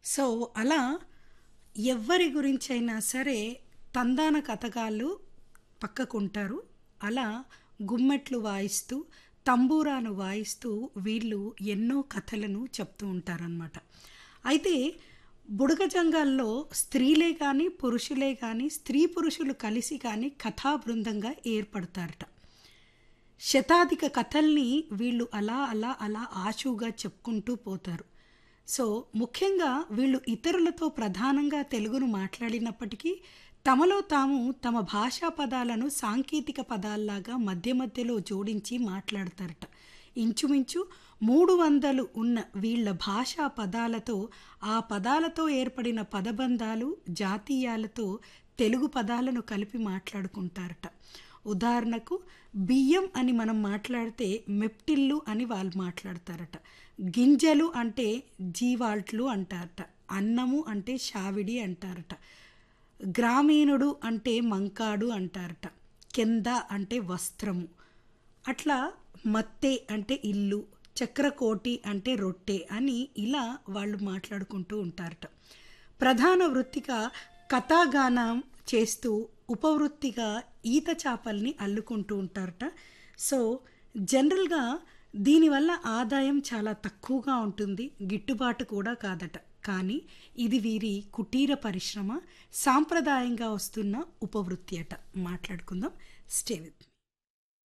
so అలా ఎవ్వరి గురించైనా సరే తందాన కథగాళ్ళు పక్కకుంటారు అలా గుమ్మెట్లు వాయిస్తూ తంబూరాను వాయిస్తూ వీళ్ళు ఎన్నో కథలను చెప్తూ ఉంటారనమాట అయితే బుడగజంగాల్లో స్త్రీలే కానీ పురుషులే కానీ స్త్రీ పురుషులు కలిసి కానీ కథా బృందంగా ఏర్పడతారట శతాధిక కథల్ని వీళ్ళు అలా అలా అలా ఆశువుగా చెప్పుకుంటూ పోతారు సో ముఖ్యంగా వీళ్ళు ఇతరులతో ప్రధానంగా తెలుగును మాట్లాడినప్పటికీ తమలో తాము తమ భాషా పదాలను సాంకేతిక పదాల్లాగా మధ్య మధ్యలో జోడించి మాట్లాడతారట ఇంచుమించు మూడు వందలు ఉన్న వీళ్ళ భాషా పదాలతో ఆ పదాలతో ఏర్పడిన పదబంధాలు జాతీయాలతో తెలుగు పదాలను కలిపి మాట్లాడుకుంటారట ఉదాహరణకు బియ్యం అని మనం మాట్లాడితే మెప్టిల్లు అని వాళ్ళు మాట్లాడతారట గింజలు అంటే జీవాల్ట్లు అంటారట అన్నము అంటే షావిడి అంటారట గ్రామీణుడు అంటే మంకాడు అంటారట కింద అంటే వస్త్రము అట్లా మత్తె అంటే ఇల్లు చక్రకోటి అంటే రొట్టె అని ఇలా వాళ్ళు మాట్లాడుకుంటూ ఉంటారట ప్రధాన వృత్తిగా కథాగానం చేస్తూ ఉపవృత్తిగా ఈత చేపల్ని అల్లుకుంటూ ఉంటారట సో జనరల్గా దీనివల్ల ఆదాయం చాలా తక్కువగా ఉంటుంది గిట్టుబాటు కూడా కాదట కానీ ఇది వీరి కుటీర పరిశ్రమ సాంప్రదాయంగా వస్తున్న ఉపవృత్తి అట మాట్లాడుకుందాం స్టే విత్